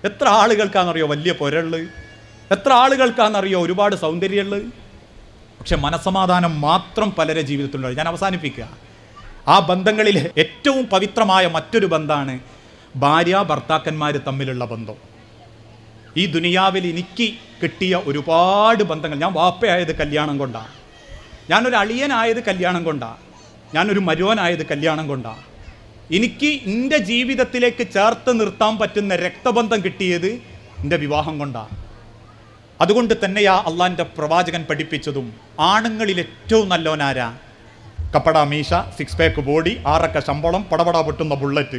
എത്ര ആളുകൾക്കാണെന്നറിയോ വലിയ പൊരള് എത്ര ആളുകൾക്കാണെന്നറിയോ ഒരുപാട് സൗന്ദര്യമുള്ളത് പക്ഷെ മനസമാധാനം മാത്രം പലരെ ജീവിതത്തിലുണ്ട് ഞാൻ അവസാനിപ്പിക്കുക ആ ബന്ധങ്ങളിൽ ഏറ്റവും പവിത്രമായ മറ്റൊരു ബന്ധമാണ് ഭാര്യ ഭർത്താക്കന്മാർ തമ്മിലുള്ള ബന്ധം ഈ ദുനിയാവിൽ എനിക്ക് കിട്ടിയ ഒരുപാട് ബന്ധങ്ങൾ ഞാൻ വാപ്പയായത് കല്യാണം കൊണ്ടാണ് ഞാനൊരു അളിയനായത് കല്യാണം കൊണ്ടാണ് ഞാനൊരു മരുവനായത് കല്യാണം കൊണ്ടാണ് എനിക്ക് എൻ്റെ ജീവിതത്തിലേക്ക് ചേർത്ത് നിർത്താൻ പറ്റുന്ന രക്തബന്ധം കിട്ടിയത് എൻ്റെ വിവാഹം കൊണ്ടാണ് അതുകൊണ്ട് തന്നെയാ അള്ളാൻ്റെ പ്രവാചകൻ പഠിപ്പിച്ചതും ആണുങ്ങളിൽ ഏറ്റവും നല്ലോനാരാ കപ്പട മീശ സിക്സ് പാക്ക് ബോഡി ആറക്ക ശമ്പളം പടപട പൊട്ടുന്ന ബുള്ളറ്റ്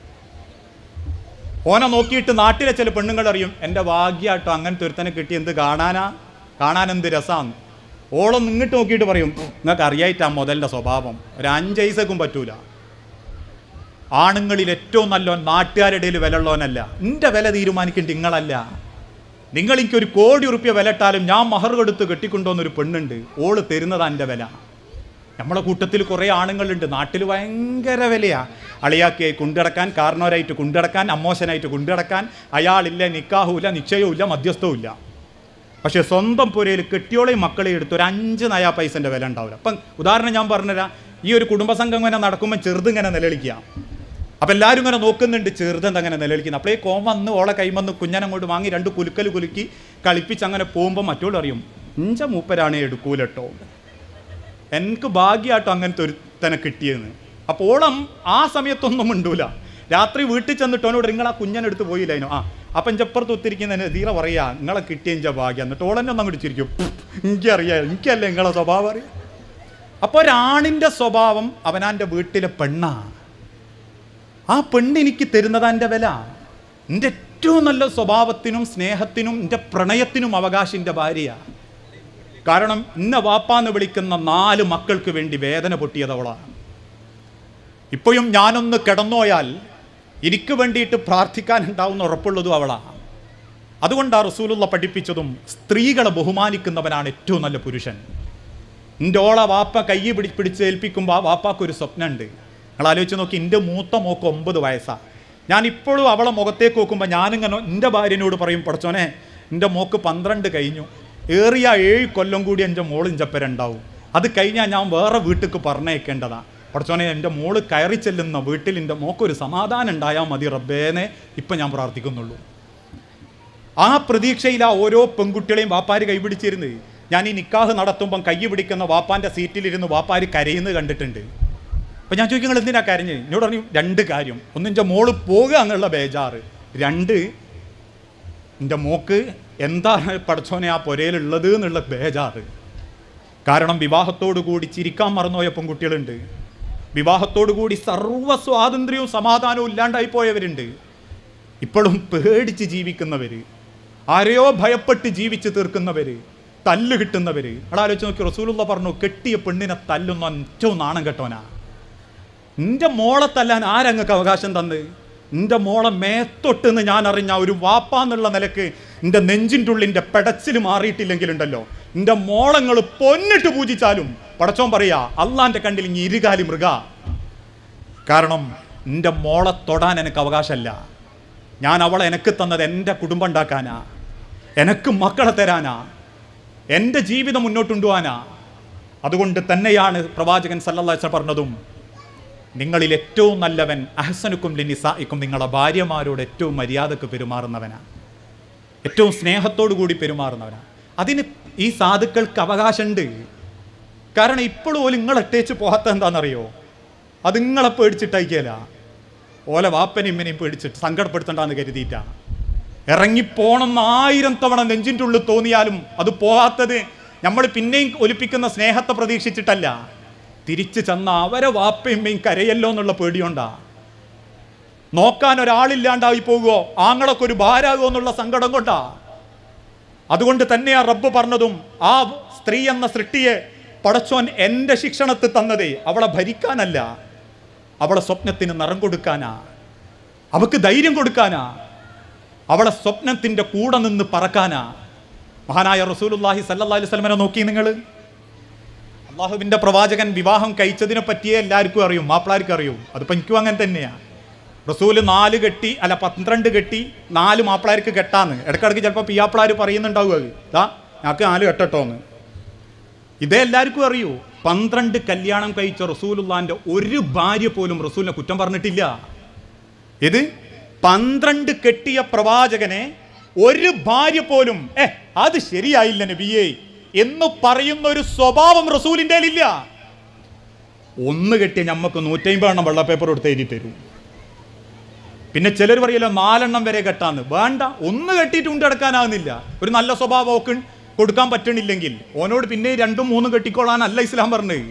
ഓനെ നോക്കിയിട്ട് നാട്ടിലെ ചില പെണ്ണുങ്ങൾ അറിയും എൻ്റെ ഭാഗ്യാട്ടോ അങ്ങനത്തെ ഒരുത്തനെ കിട്ടി എന്ത് കാണാനാ കാണാൻ എന്ത് രസാന്ന് ഓളം ഇങ്ങോട്ട് നോക്കിയിട്ട് പറയും നിങ്ങൾക്ക് അറിയായിട്ടാ മുതലിൻ്റെ സ്വഭാവം ഒരു അഞ്ചൈസക്കും പറ്റൂല ആണുങ്ങളിൽ ഏറ്റവും നല്ലോൻ നാട്ടുകാരുടെ ഇടയിൽ വിലയുള്ളവനല്ല എൻ്റെ വില തീരുമാനിക്കേണ്ട നിങ്ങളല്ല നിങ്ങൾ എനിക്കൊരു കോടി ഉറുപ്പ്യ വില ഇട്ടാലും ഞാൻ മഹർ കൊടുത്ത് കെട്ടിക്കൊണ്ടുവന്നൊരു പെണ്ണുണ്ട് ഓള് തരുന്നതാ എൻ്റെ വില നമ്മളെ കൂട്ടത്തിൽ കുറേ ആണുങ്ങളുണ്ട് നാട്ടിൽ ഭയങ്കര വിലയാ അളിയാക്കിയായി കൊണ്ടിടക്കാൻ കാരണവരായിട്ട് കൊണ്ടിടക്കാൻ അമ്മോശനായിട്ട് കൊണ്ടിടക്കാൻ അയാളില്ല നിക്കാഹുമില്ല നിശ്ചയവുമില്ല മധ്യസ്ഥവും ഇല്ല പക്ഷേ സ്വന്തം പുരയിൽ കെട്ടിയോളെയും മക്കളെയും എടുത്ത് ഒരു അഞ്ച് നയാ പൈസൻ്റെ വില ഉണ്ടാവില്ല അപ്പം ഉദാഹരണം ഞാൻ പറഞ്ഞുതരാം ഈ ഒരു കുടുംബസംഘം ഇങ്ങനെ നടക്കുമ്പോൾ ചെറുതിങ്ങനെ നിലവിളിക്കുക അപ്പം എല്ലാവരും ഇങ്ങനെ നോക്കുന്നുണ്ട് ചെറുതെന്താ അങ്ങനെ നിലവിളിക്കുന്നത് അപ്പോഴേ കോം വന്ന് ഓളെ കൈമന്ന് കുഞ്ഞനങ്ങോട്ട് വാങ്ങി രണ്ട് കുലുക്കൽ കുലുക്കി കളിപ്പിച്ച് അങ്ങനെ പോകുമ്പോൾ മറ്റോൾ അറിയും ഇഞ്ച മൂപ്പരാണ് എടുക്കൂലട്ടോ എനിക്ക് ഭാഗ്യമായിട്ടോ അങ്ങനത്തെ ഒരുത്തനെ കിട്ടിയെന്ന് അപ്പോൾ ഓളം ആ സമയത്തൊന്നും മിണ്ടൂല രാത്രി വീട്ടിൽ ചെന്നിട്ട് അവനോട് നിങ്ങൾ ആ കുഞ്ഞനെടുത്ത് പോയില്ല അതിനോ ആ അപ്പം ഇഞ്ചപ്പുറത്ത് ഒത്തിരിക്കുന്നതിന് ധീര പറയാ നിങ്ങളെ കിട്ടിയ ഇഞ്ച ഭാഗ്യം എന്നിട്ട് ഓളെന്നെ ഒന്ന് അങ്ങോട്ട് ചിരിക്കും എനിക്കറിയാം എനിക്കല്ലേ നിങ്ങളെ സ്വഭാവം അറിയാം അപ്പോൾ ഒരാണിൻ്റെ സ്വഭാവം അവനാൻ്റെ വീട്ടിലെ പെണ്ണാ ആ പെണ്ണ് എനിക്ക് തരുന്നതാ എൻ്റെ വില എൻ്റെ ഏറ്റവും നല്ല സ്വഭാവത്തിനും സ്നേഹത്തിനും എൻ്റെ പ്രണയത്തിനും അവകാശം എൻ്റെ ഭാര്യയാണ് കാരണം ഇന്ന വാപ്പാന്ന് വിളിക്കുന്ന നാല് മക്കൾക്ക് വേണ്ടി വേദന പൊട്ടിയതവളാണ് ഇപ്പോഴും ഞാനൊന്ന് കിടന്നോയാൽ എനിക്ക് വേണ്ടിയിട്ട് പ്രാർത്ഥിക്കാൻ ഉണ്ടാവുന്ന ഉറപ്പുള്ളതും അവളാണ് അതുകൊണ്ടാണ് റസൂലുള്ള പഠിപ്പിച്ചതും സ്ത്രീകളെ ബഹുമാനിക്കുന്നവനാണ് ഏറ്റവും നല്ല പുരുഷൻ എൻ്റെ ഓള വാപ്പ കൈ പിടി പിടിച്ച് ഏൽപ്പിക്കുമ്പോൾ ആ വാപ്പാക്കൊരു സ്വപ്നമുണ്ട് നിങ്ങൾ ആലോചിച്ച് നോക്കി എൻ്റെ മൂത്ത മോക്ക് ഒമ്പത് വയസ്സാണ് ഞാൻ ഇപ്പോഴും അവളെ മുഖത്തേക്ക് നോക്കുമ്പോൾ ഞാനിങ്ങനെ എൻ്റെ ഭാര്യനോട് പറയും പഠിച്ചോനെ എൻ്റെ മോക്ക് പന്ത്രണ്ട് കഴിഞ്ഞു ഏറിയ ഏഴ് കൊല്ലം കൂടി എൻ്റെ മോൾ ഇഞ്ചപ്പരുണ്ടാവും അത് കഴിഞ്ഞാൽ ഞാൻ വേറെ വീട്ടിലേക്ക് പറഞ്ഞയക്കേണ്ടതാണ് പഠിച്ചോനെ എൻ്റെ മോള് കയറി ചെല്ലുന്ന വീട്ടിൽ എൻ്റെ മോക്കൊരു സമാധാനം ഉണ്ടായാൽ മതി റബ്ബേനെ ഇപ്പം ഞാൻ പ്രാർത്ഥിക്കുന്നുള്ളൂ ആ പ്രതീക്ഷയിൽ ആ ഓരോ പെൺകുട്ടികളെയും വാപ്പാര് കൈപിടിച്ചിരുന്നത് ഞാൻ ഈ നിക്കാഹ് നടത്തുമ്പം കൈ പിടിക്കുന്ന വാപ്പാൻ്റെ സീറ്റിലിരുന്ന് വാപ്പാര് കരയുന്നത് കണ്ടിട്ടുണ്ട് അപ്പം ഞാൻ ചോദിക്കും നിങ്ങൾ എന്തിനാ കരഞ്ഞ് എന്നോട് പറഞ്ഞു രണ്ട് കാര്യം ഒന്ന് എൻ്റെ മോള് പോകുക എന്നുള്ള ബേജാറ് രണ്ട് എൻ്റെ മോക്ക് എന്താണ് പഠിച്ചോനെ ആ പുരയിലുള്ളത് എന്നുള്ള ബേജാറ് കാരണം വിവാഹത്തോടു കൂടി ചിരിക്കാൻ മറന്നുപോയ പെൺകുട്ടികളുണ്ട് വിവാഹത്തോടു കൂടി സർവ്വ സ്വാതന്ത്ര്യവും സമാധാനവും ഇല്ലാണ്ടായി പോയവരുണ്ട് ഇപ്പോഴും പേടിച്ച് ജീവിക്കുന്നവർ ആരെയോ ഭയപ്പെട്ട് ജീവിച്ച് തീർക്കുന്നവർ തല്ല് കിട്ടുന്നവർ അവിടെ ആലോചിച്ച് നോക്കി റസൂലുള്ള പറഞ്ഞു കെട്ടിയ പെണ്ണിനെ തല്ലുന്ന ഏറ്റവും നാണം കെട്ടോനാ എൻ്റെ മോളെ തല്ലാൻ ആരങ്ങൾക്ക് അവകാശം തന്ന് എൻ്റെ മോളെ മേത്തൊട്ടെന്ന് ഞാൻ അറിഞ്ഞ ഒരു വാപ്പാന്നുള്ള നിലക്ക് എൻ്റെ നെഞ്ചിൻ്റെ ഉള്ളിൻ്റെ പെടച്ചിൽ മാറിയിട്ടില്ലെങ്കിലുണ്ടല്ലോ എൻ്റെ മോളങ്ങൾ പൊന്നിട്ട് പൂജിച്ചാലും പടച്ചോൻ പറയാ അള്ളാൻ്റെ കണ്ടിൽ ഇനി ഇരുകാലി മൃഗ കാരണം എൻ്റെ മോളെ തൊടാൻ എനിക്ക് അവകാശമല്ല ഞാൻ അവളെ എനിക്ക് തന്നത് എൻ്റെ കുടുംബം ഉണ്ടാക്കാനാ എനിക്ക് മക്കളെ തരാനാ എൻ്റെ ജീവിതം മുന്നോട്ട് കൊണ്ടുപോകാനാ അതുകൊണ്ട് തന്നെയാണ് പ്രവാചകൻ സല്ലല്ലാഹു പറഞ്ഞതും നിങ്ങളിൽ ഏറ്റവും നല്ലവൻ അഹസനുക്കും ലിനിസായിക്കും നിങ്ങളെ ഭാര്യമാരോട് ഏറ്റവും മര്യാദക്ക് പെരുമാറുന്നവനാണ് ഏറ്റവും സ്നേഹത്തോടു കൂടി പെരുമാറുന്നവനാണ് അതിന് ഈ സാധുക്കൾക്ക് അവകാശമുണ്ട് കാരണം ഇപ്പോഴും ഓല് നിങ്ങൾ ഇട്ടേച്ച് പോകാത്ത എന്താണെന്നറിയോ അത് നിങ്ങളെ പേടിച്ചിട്ടയക്കല ഓലെ വാപ്പനെയും ഇമ്മനെയും പേടിച്ചിട്ട് സങ്കടപ്പെടുത്തണ്ടെന്ന് കരുതിയിട്ടാണ് ഇറങ്ങിപ്പോണമെന്ന് ആയിരം തവണ നെഞ്ചിൻ്റെ ഉള്ളിൽ തോന്നിയാലും അത് പോകാത്തത് നമ്മൾ പിന്നെയും ഒലിപ്പിക്കുന്ന സ്നേഹത്തെ പ്രതീക്ഷിച്ചിട്ടല്ല തിരിച്ചു ചെന്ന അവരെ വാപ്പയമ്മയും കരയല്ലോ എന്നുള്ള പേടിയുണ്ടാ നോക്കാൻ ഒരാളില്ലാണ്ടായി പോകുമോ ആങ്ങളൊക്കെ ഒരു ഭാരാകുമോ എന്നുള്ള സങ്കടം കൊണ്ടാ അതുകൊണ്ട് തന്നെയാ റബ്ബ് പറഞ്ഞതും ആ സ്ത്രീ എന്ന സൃഷ്ടിയെ പടച്ചോൻ എൻ്റെ ശിക്ഷണത്തിൽ തന്നതേ അവളെ ഭരിക്കാനല്ല അവളെ സ്വപ്നത്തിന് നിറം കൊടുക്കാനാ അവക്ക് ധൈര്യം കൊടുക്കാനാ അവളെ സ്വപ്നത്തിൻ്റെ കൂടെ നിന്ന് പറക്കാനാ മഹാനായ റസൂലുല്ലാഹി സല്ലല്ലാഹി അലൈഹി വസല്ലമനെ നോക്കി നിങ്ങൾ അള്ളാഹുവിൻ്റെ പ്രവാചകൻ വിവാഹം കഴിച്ചതിനെ പറ്റിയേ എല്ലാവർക്കും അറിയും മാപ്പിളാർക്കും അറിയും അതിപ്പോൾ എനിക്കും അങ്ങനെ തന്നെയാണ് റസൂല് നാല് കെട്ടി അല്ല പന്ത്രണ്ട് കെട്ടി നാല് മാപ്പിളാർക്ക് കെട്ടാന്ന് ഇടക്കിടക്ക് ചിലപ്പോൾ പിയാപ്പിളാർ പറയുന്നുണ്ടാവുക ഇതാ ഞങ്ങൾക്ക് നാല് കെട്ടട്ടോന്ന് ഇതേ എല്ലാവർക്കും അറിയൂ പന്ത്രണ്ട് കല്യാണം കഴിച്ച റസൂലുള്ളാന്റെ ഒരു ഭാര്യ പോലും റസൂലിനെ കുറ്റം പറഞ്ഞിട്ടില്ല ഇത് പന്ത്രണ്ട് കെട്ടിയ പ്രവാചകനെ ഒരു ഭാര്യ പോലും ഏ അത് ശരിയായില്ല നബിയേ എന്ന് പറയുന്ന ഒരു സ്വഭാവം റസൂലിൻ്റെ ഇല്ല ഒന്ന് കെട്ടിയ ഞമ്മക്ക് നൂറ്റമ്പതെണ്ണം വെള്ള പേപ്പർ എടുത്ത് എഴുതി തരും പിന്നെ ചിലർ പറയല്ലോ നാലെണ്ണം വരെ കെട്ടാന്ന് വേണ്ട ഒന്ന് കെട്ടിയിട്ട് കൊണ്ട് കിടക്കാനാകുന്നില്ല ഒരു നല്ല സ്വഭാവം ഒക്കെ കൊടുക്കാൻ പറ്റണില്ലെങ്കിൽ ഓനോട് പിന്നെ രണ്ടും മൂന്നും കെട്ടിക്കോളാനല്ല ഇസ്ലാം പറഞ്ഞത്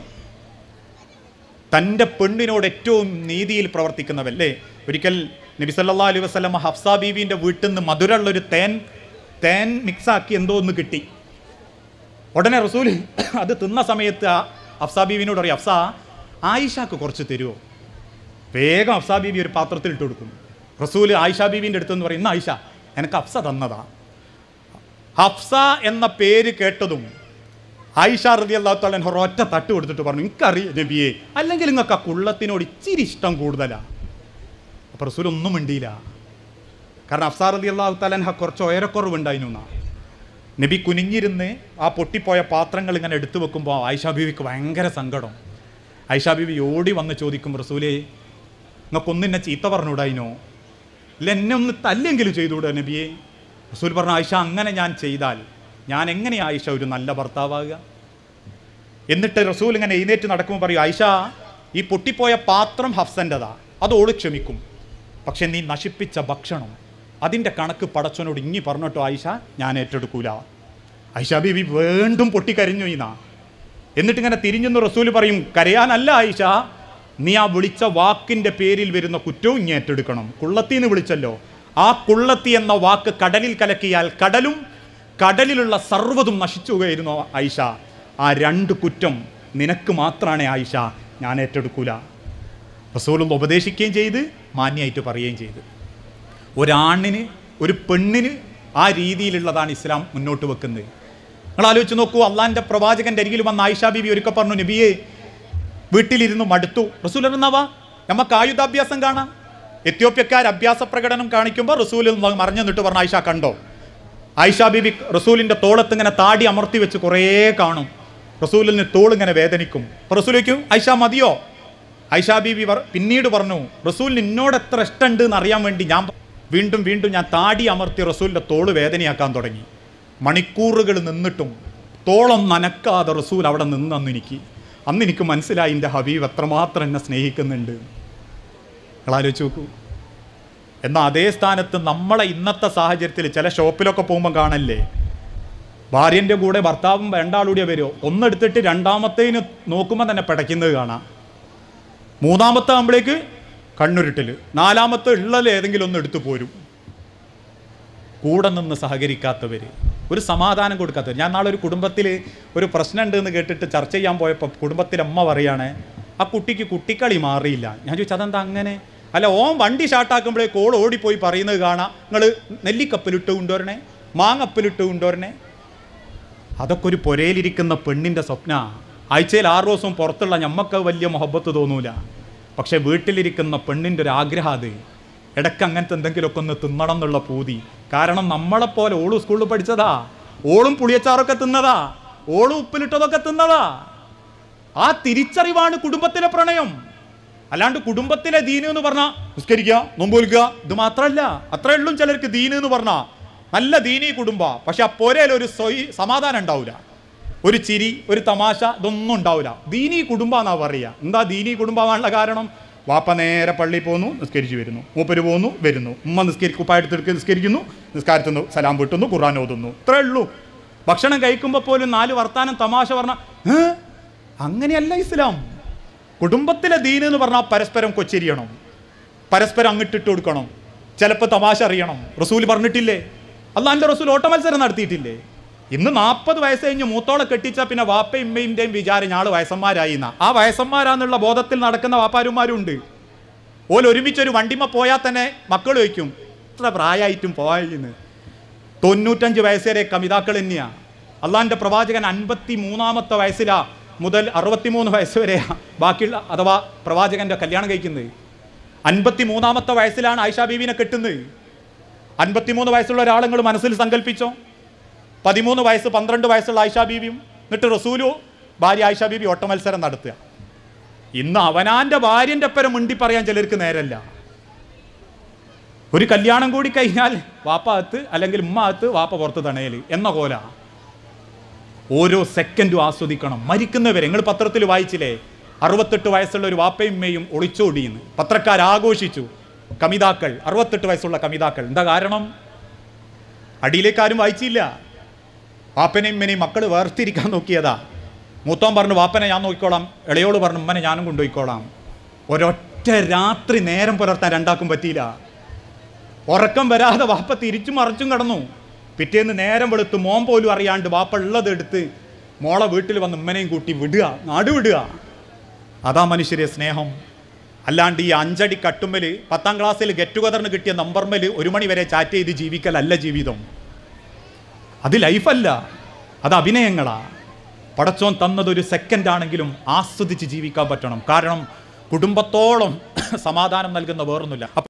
തൻ്റെ പെണ്ണിനോട് ഏറ്റവും നീതിയിൽ പ്രവർത്തിക്കുന്നവല്ലേ ഒരിക്കൽ നബി സല്ലല്ലാഹു അലൈഹി വസല്ലം ഹഫ്സ ബീവിൻ്റെ വീട്ടിൽ നിന്ന് മധുരമുള്ളൊരു തേൻ തേൻ മിക്സാക്കി എന്തോ ഒന്ന് കിട്ടി ഉടനെ റസൂൽ അത് തിന്ന സമയത്ത് ആ ഹഫ്സ ബീവിനോട് പറയും ഹഫ്സ ആയിഷാക്ക് കുറച്ച് തരുമോ വേഗം ഹഫ്സ ബീവി ഒരു പാത്രത്തിൽ ഇട്ട് കൊടുക്കും റസൂൽ ആയിഷ ബീവിൻ്റെ അടുത്തെന്ന് പറയും ഇന്ന് ആയിഷ എനിക്ക് ഹഫ്സ തന്നതാ ഹഫ്സ എന്ന പേര് കേട്ടതും ആയിഷ റതി അള്ളാഹു ഒരൊറ്റ തട്ട് കൊടുത്തിട്ട് പറഞ്ഞു എനിക്കറിയാം നബിയെ അല്ലെങ്കിൽ നിങ്ങൾക്ക് ആ കുള്ളത്തിനോട് ഇച്ചിരി ഇഷ്ടം കൂടുതലാണ് അപ്പോൾ റസൂൽ ഒന്നും മിണ്ടിയില്ല കാരണം അഫ്സാർ റതി അള്ളാഹു തലൻഹ കുറച്ച് ഉയരക്കുറവുണ്ടായിരുന്നു എന്നാ നബി കുനിഞ്ഞിരുന്ന് ആ പൊട്ടിപ്പോയ പാത്രങ്ങൾ ഇങ്ങനെ എടുത്തു വെക്കുമ്പോൾ ആയിഷ ബീവിക്ക് ഭയങ്കര സങ്കടം ആയിഷ ബീവി ഓടി വന്ന് ചോദിക്കും റസൂലേ നിങ്ങൾക്കൊന്നിന്നെ ചീത്ത പറഞ്ഞുകൂടായിനോ ഇല്ല എന്നെ ഒന്ന് തല്ലെങ്കിലും ചെയ്തുകൂടെ നബിയെ റസൂൽ പറഞ്ഞു ആയിഷ അങ്ങനെ ഞാൻ ചെയ്താൽ ഞാൻ എങ്ങനെ ആയിഷ ഒരു നല്ല ഭർത്താവാകുക എന്നിട്ട് റസൂൽ ഇങ്ങനെ എഴുന്നേറ്റ് നടക്കുമ്പോൾ പറയും ആയിഷ ഈ പൊട്ടിപ്പോയ പാത്രം ഹഫ്സൻ്റെതാ അത് ഓള് ക്ഷമിക്കും പക്ഷെ നീ നശിപ്പിച്ച ഭക്ഷണം അതിൻ്റെ കണക്ക് പടച്ചവനോട് ഇങ്ങി പറഞ്ഞിട്ടോ ആയിഷ ഞാൻ ഏറ്റെടുക്കൂല ആയിഷ ബീവി വീണ്ടും പൊട്ടിക്കരിഞ്ഞു ഇന്നാ എന്നിട്ട് ഇങ്ങനെ തിരിഞ്ഞെന്ന് റസൂൽ പറയും കരയാനല്ല ആയിഷ നീ ആ വിളിച്ച വാക്കിൻ്റെ പേരിൽ വരുന്ന കുറ്റവും ഇനി ഏറ്റെടുക്കണം കുള്ളത്തി എന്ന് വിളിച്ചല്ലോ ആ കുള്ളത്തി എന്ന വാക്ക് കടലിൽ കലക്കിയാൽ കടലും കടലിലുള്ള സർവ്വതും നശിച്ചുകയായിരുന്നു ആയിഷ ആ രണ്ട് കുറ്റം നിനക്ക് മാത്രമാണ് ആയിഷ ഞാൻ ഏറ്റെടുക്കൂല റസൂലുള്ള ഉപദേശിക്കുകയും ചെയ്ത് മാന്യമായിട്ട് പറയുകയും ചെയ്ത് ഒരാണിന് ഒരു പെണ്ണിന് ആ രീതിയിലുള്ളതാണ് ഇസ്ലാം മുന്നോട്ട് വെക്കുന്നത് നിങ്ങൾ ആലോചിച്ച് നോക്കൂ അള്ളാൻ്റെ പ്രവാചകൻ്റെ അരികിൽ വന്ന ആയിഷ ബീബി ഒരുക്ക പറഞ്ഞു നബിയെ വീട്ടിലിരുന്ന് മടുത്തു റസൂൽ എന്നാവാ നമുക്ക് ആയുധാഭ്യാസം കാണാം എത്യോപ്യക്കാർ അഭ്യാസ പ്രകടനം കാണിക്കുമ്പോൾ റസൂലിൽ മറിഞ്ഞു നിന്നിട്ട് പറഞ്ഞു ആയിഷ കണ്ടോ ആയിഷ ബീബി റസൂലിൻ്റെ തോളത്ത് ഇങ്ങനെ താടി അമർത്തി വെച്ച് കുറേ കാണും റസൂലിന് തോളിങ്ങനെ വേദനിക്കും അപ്പോൾ റസൂൽ വയ്ക്കും ആയിഷ മതിയോ ആയിഷ ബീബി പറ- പിന്നീട് പറഞ്ഞു റസൂലിന് എന്നോട് എത്ര ഇഷ്ടമുണ്ട് എന്ന് അറിയാൻ വേണ്ടി ഞാൻ വീണ്ടും വീണ്ടും ഞാൻ താടി അമർത്തി റസൂലിൻ്റെ തോള് വേദനയാക്കാൻ തുടങ്ങി മണിക്കൂറുകൾ നിന്നിട്ടും തോളം നനക്കാതെ റസൂൽ അവിടെ നിന്നു എനിക്ക് അന്ന് എനിക്ക് മനസ്സിലായി എൻ്റെ ഹബീബ് എത്രമാത്രം എന്നെ സ്നേഹിക്കുന്നുണ്ട് നിങ്ങൾ ആലോചിച്ച് നോക്കൂ എന്നാൽ അതേ സ്ഥാനത്ത് നമ്മളെ ഇന്നത്തെ സാഹചര്യത്തിൽ ചില ഷോപ്പിലൊക്കെ പോകുമ്പോൾ കാണല്ലേ ഭാര്യൻ്റെ കൂടെ ഭർത്താവും രണ്ടാളൂടെ വരുമോ ഒന്നെടുത്തിട്ട് രണ്ടാമത്തേന് നോക്കുമ്പോൾ തന്നെ പിടയ്ക്കുന്നത് കാണാം മൂന്നാമത്തെ ആകുമ്പോഴേക്ക് കണ്ണുരുട്ടിൽ നാലാമത്തെ ഉള്ളതിൽ ഏതെങ്കിലും ഒന്ന് എടുത്തു പോരും കൂടെ നിന്ന് സഹകരിക്കാത്തവർ ഒരു സമാധാനം കൊടുക്കാത്തവർ ഞാൻ നാളെ ഒരു കുടുംബത്തിൽ ഒരു പ്രശ്നമുണ്ട് എന്ന് കേട്ടിട്ട് ചർച്ച ചെയ്യാൻ പോയപ്പോൾ കുടുംബത്തിലെ അമ്മ പറയാണ് ആ കുട്ടിക്ക് കുട്ടിക്കളി മാറിയില്ല ഞാൻ ചോദിച്ചു അതെന്താ അങ്ങനെ അല്ല ഓൻ വണ്ടി ഷാട്ടാക്കുമ്പോഴേ കോൾ ഓടിപ്പോയി പറയുന്നത് കാണാം നിങ്ങൾ നെല്ലിക്കപ്പലിട്ട് കൊണ്ടുവരണേ മാങ്ങപ്പലിട്ട് കൊണ്ടുവരണേ അതൊക്കെ ഒരു പുരയിലിരിക്കുന്ന പെണ്ണിൻ്റെ സ്വപ്ന ആഴ്ചയിൽ ആറ് ദിവസവും പുറത്തുള്ള ഞമ്മക്ക് വലിയ മൊഹബത്ത് തോന്നൂല പക്ഷെ വീട്ടിലിരിക്കുന്ന പെണ്ണിൻ്റെ ഒരു ആഗ്രഹം അത് ഇടയ്ക്ക് അങ്ങനത്തെ എന്തെങ്കിലുമൊക്കെ ഒന്ന് തിന്നണം എന്നുള്ള പൂതി കാരണം നമ്മളെപ്പോലെ ഓളും സ്കൂളിൽ പഠിച്ചതാ ഓളും പുളിയച്ചാറൊക്കെ തിന്നതാ ഓളും ഉപ്പിലിട്ടതൊക്കെ തിന്നതാ ആ തിരിച്ചറിവാണ് കുടുംബത്തിലെ പ്രണയം അല്ലാണ്ട് കുടുംബത്തിലെ ദീന് എന്ന് പറഞ്ഞാൽ നിസ്കരിക്കുക നോമ്പ് വിൽക്കുക ഇത് മാത്രമല്ല അത്രേ ഉള്ളൂ ചിലർക്ക് ദീന് എന്ന് പറഞ്ഞാൽ നല്ല ദീനീ കുടുംബ പക്ഷെ ആ പോരയിൽ ഒരു സ്വയ് സമാധാനം ഉണ്ടാവില്ല ഒരു ചിരി ഒരു തമാശ ഇതൊന്നും ഉണ്ടാവില്ല ദീനീ കുടുംബ എന്നാ പറയുക എന്താ ദീനീ കുടുംബമാണുള്ള കാരണം വാപ്പ നേരെ പള്ളിയിൽ പോകുന്നു നിസ്കരിച്ച് വരുന്നു മൂപ്പര് പോകുന്നു വരുന്നു ഉമ്മ നിസ്കരി കുപ്പായെടുത്തെടുക്ക് നിസ്കരിക്കുന്നു നിസ്കാരത്തിൽ നിന്ന് സലാം വീട്ടുന്നു ഖുർആൻ ഓതുന്നു ഇത്രേ ഉള്ളൂ ഭക്ഷണം കഴിക്കുമ്പോൾ പോലും നാല് വർത്താനം തമാശ പറഞ്ഞ അങ്ങനെയല്ല ഇസ്ലാം കുടുംബത്തിലെ ദീന് എന്ന് പറഞ്ഞാൽ പരസ്പരം കൊച്ചെരിയണം പരസ്പരം അങ്ങിട്ടിട്ട് കൊടുക്കണം ചിലപ്പോൾ തമാശ അറിയണം റസൂൽ പറഞ്ഞിട്ടില്ലേ അള്ളാൻ്റെ റസൂൽ ഓട്ട മത്സരം നടത്തിയിട്ടില്ലേ ഇന്ന് നാൽപ്പത് വയസ്സ് കഴിഞ്ഞ് മൂത്തോളെ കെട്ടിച്ചാൽ പിന്നെ വാപ്പയും ഇമ്മയിൻ്റെയും വിചാരം ഞാൾ വയസ്സന്മാരായി എന്നാ ആ വയസ്സന്മാരാന്നുള്ള ബോധത്തിൽ നടക്കുന്ന വാപ്പാരുമാരും ഉണ്ട് ഓൽ ഒരുമിച്ചൊരു വണ്ടിമ പോയാൽ തന്നെ മക്കൾ ചോദിക്കും ഇത്ര പ്രായമായിട്ടും പോയെന്ന് തൊണ്ണൂറ്റഞ്ച് വയസ്സ് വരെ കമിതാക്കൾ തന്നെയാണ് അള്ളാഹിൻ്റെ പ്രവാചകൻ അൻപത്തി മൂന്നാമത്തെ വയസ്സിലാ മുതൽ അറുപത്തിമൂന്ന് വയസ്സ് വരെ ബാക്കിയുള്ള അഥവാ പ്രവാചകൻ്റെ കല്യാണം കഴിക്കുന്നത് അൻപത്തി മൂന്നാമത്തെ വയസ്സിലാണ് ആയിഷ ബീവിനെ കെട്ടുന്നത് അൻപത്തിമൂന്ന് വയസ്സുള്ള ഒരാളെങ്ങൾ മനസ്സിൽ സങ്കല്പിച്ചോ പതിമൂന്ന് വയസ്സ് പന്ത്രണ്ട് വയസ്സുള്ള ആയിഷ ബീവിയും എന്നിട്ട് റസൂലു ഭാര്യ ആയിഷ ബീവി ഓട്ട മത്സരം നടത്തുക ഇന്ന് അവനാന്റെ ഭാര്യന്റെ ഒപ്പരം മുണ്ടി പറയാൻ ചിലർക്ക് നേരല്ല ഒരു കല്യാണം കൂടി കഴിഞ്ഞാൽ വാപ്പ അകത്ത് അല്ലെങ്കിൽ ഉമ്മ അകത്ത് വാപ്പ പുറത്ത് തണയൽ എന്ന കോല ഓരോ സെക്കൻഡും ആസ്വദിക്കണം മരിക്കുന്നവരെ നിങ്ങൾ പത്രത്തിൽ വായിച്ചില്ലേ അറുപത്തെട്ട് വയസ്സുള്ള ഒരു വാപ്പയും ഉമ്മയും ഒളിച്ചോടിയെന്ന് പത്രക്കാർ ആഘോഷിച്ചു കമിതാക്കൾ അറുപത്തെട്ട് വയസ്സുള്ള കമിതാക്കൾ എന്താ കാരണം അടിയിലേക്ക് ആരും വായിച്ചില്ല വാപ്പനെയും ഉമ്മനെയും മക്കൾ വേർതിരിക്കാൻ നോക്കിയതാ മൂത്തോൻ പറഞ്ഞു വാപ്പനെ ഞാൻ നോക്കിക്കോളാം ഇളയോട് പറഞ്ഞു ഉമ്മനെ ഞാനും കൊണ്ടുപോയിക്കോളാം ഒരൊറ്റ രാത്രി നേരം പുലർത്താൻ രണ്ടാക്കും പറ്റിയില്ല ഉറക്കം വരാതെ വാപ്പ തിരിച്ചും മറിച്ചും കടന്നു പിറ്റേന്ന് നേരം വെളുത്ത് മോൻ പോലും അറിയാണ്ട് വാപ്പ ഉള്ളത് എടുത്ത് മോളെ വീട്ടിൽ വന്ന് ഉമ്മനെയും കൂട്ടി വിടുക നാട് വിടുക അതാ മനുഷ്യരെ സ്നേഹം അല്ലാണ്ട് ഈ അഞ്ചടി കട്ടുമ്മൽ പത്താം ക്ലാസ്സിൽ ഗെറ്റ് ടുഗദറിന് കിട്ടിയ നമ്പർമേൽ ഒരു മണി വരെ ചാറ്റ് ചെയ്ത് ജീവിക്കലല്ല ജീവിതം അത് ലൈഫല്ല അത് അഭിനയങ്ങളാ പടച്ചോൻ തന്നത് ഒരു സെക്കൻഡ് ആണെങ്കിലും ആസ്വദിച്ച് ജീവിക്കാൻ പറ്റണം കാരണം കുടുംബത്തോളം സമാധാനം നൽകുന്ന വേറൊന്നുമില്ല